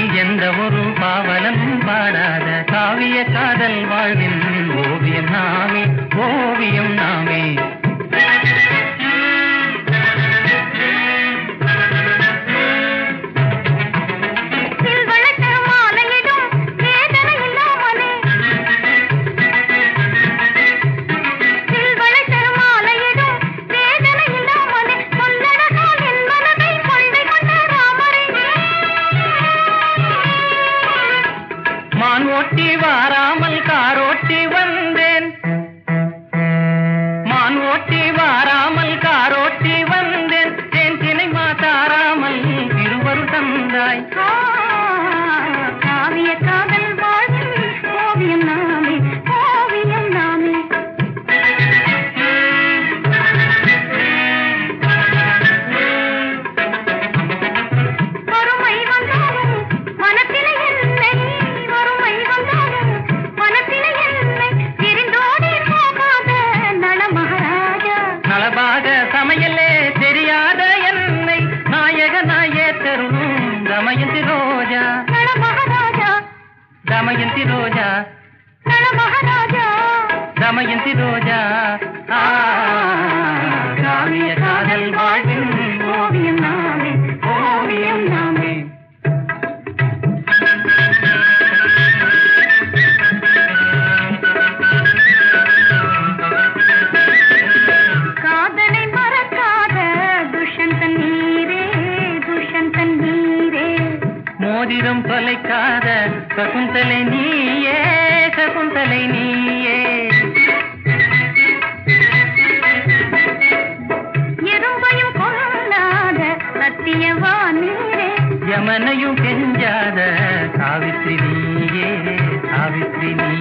எந்த ஒரு பாவலன் பாடாத காவிய காதல் வாழ்வின் ஓவியம் நாமே ஓவியம் நாமே சில்வளத்த மாலையிடும் வேதனை இல்லாமலே சில்வளத்த மாலையிடும் வேதனை இல்லாமலே சொல்லடகால் என் மனதை கொள்ளை கொண்ட ராமரே மான் ஓட்டி வாராமல் காரோட்டி வந்தேன் மான் ஓட்டி வாராமல் காரோட்டி வந்தேன் தேன் தினை மாத்தாராமல் திருவரு தந்தாய் ஆ, காவிய காதல் வாழ்வில் ஓவியம் நாமே ஓவியம் நாமே வறுமை வந்தாலும் மனத்திலே இல்லை வறுமை வந்தாலும் மனத்திலே இல்லை விரிந்தோடி போகாத நல மகாராஜா நலபாக சமையலே தெரியாத என்னை நாயக நாயே தருணும் தமயந்தி ரோஜா நல மகாராஜா தமயந்தி ரோஜா நல மகாராஜா தமயந்தி ரோஜா ஆ, காவிய காதல் வாழ்வின் ஓவியம் நாமே ஓவியம் நாமே காதலை மறக்காத துஷந்தன் நீரே துஷந்தன் நீரே மோதிரம் தொலைக்காத சகுந்தலை நீயே சகுந்தலை நீயே எறும்பையும் கொள்ளாத சத்தியவா நீரே யமனையும் கெஞ்சாத சாவித்ரி நீயே சாவித்ரி நீ